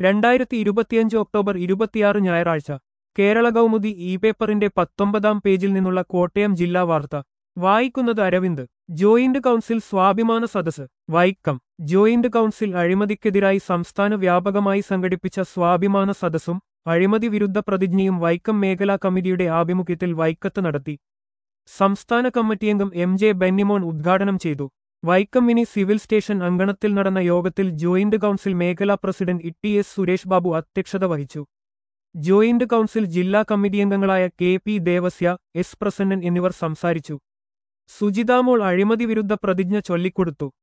രണ്ടായിരത്തി ഇരുപത്തിയഞ്ച് ഒക്ടോബർ ഇരുപത്തിയാറ് ഞായറാഴ്ച കേരള കൗമുദി ഇ പേപ്പറിന്റെ പത്തൊമ്പതാം പേജിൽ നിന്നുള്ള കോട്ടയം ജില്ലാ വാർത്ത വായിക്കുന്നത് അരവിന്ദ് ജോയിന്റ് കൗൺസിൽ സ്വാഭിമാന സദസ് വൈക്കം ജോയിന്റ് കൗൺസിൽ അഴിമതിക്കെതിരായി സംസ്ഥാന വ്യാപകമായി സംഘടിപ്പിച്ച സ്വാഭിമാന സദസ്സും അഴിമതി വിരുദ്ധ പ്രതിജ്ഞയും വൈക്കം മേഖലാ കമ്മിറ്റിയുടെ ആഭിമുഖ്യത്തിൽ വൈക്കത്ത് നടത്തി സംസ്ഥാന കമ്മിറ്റിയംഗം എം ജെ ബെന്നിമോൻ ഉദ്ഘാടനം ചെയ്തു വൈക്കം മിനി സിവിൽ സ്റ്റേഷൻ അങ്കണത്തിൽ നടന്ന യോഗത്തിൽ ജോയിന്റ് കൗൺസിൽ മേഖലാ president E T S Suresh Babu അധ്യക്ഷത വഹിച്ചു ജോയിന്റ് കൗൺസിൽ ജില്ലാ കമ്മിറ്റിയംഗങ്ങളായ K P Devasya S Prasannan എന്നിവർ സംസാരിച്ചു സുജിതാമോൾ അഴിമതി വിരുദ്ധ പ്രതിജ്ഞ ചൊല്ലിക്കൊടുത്തു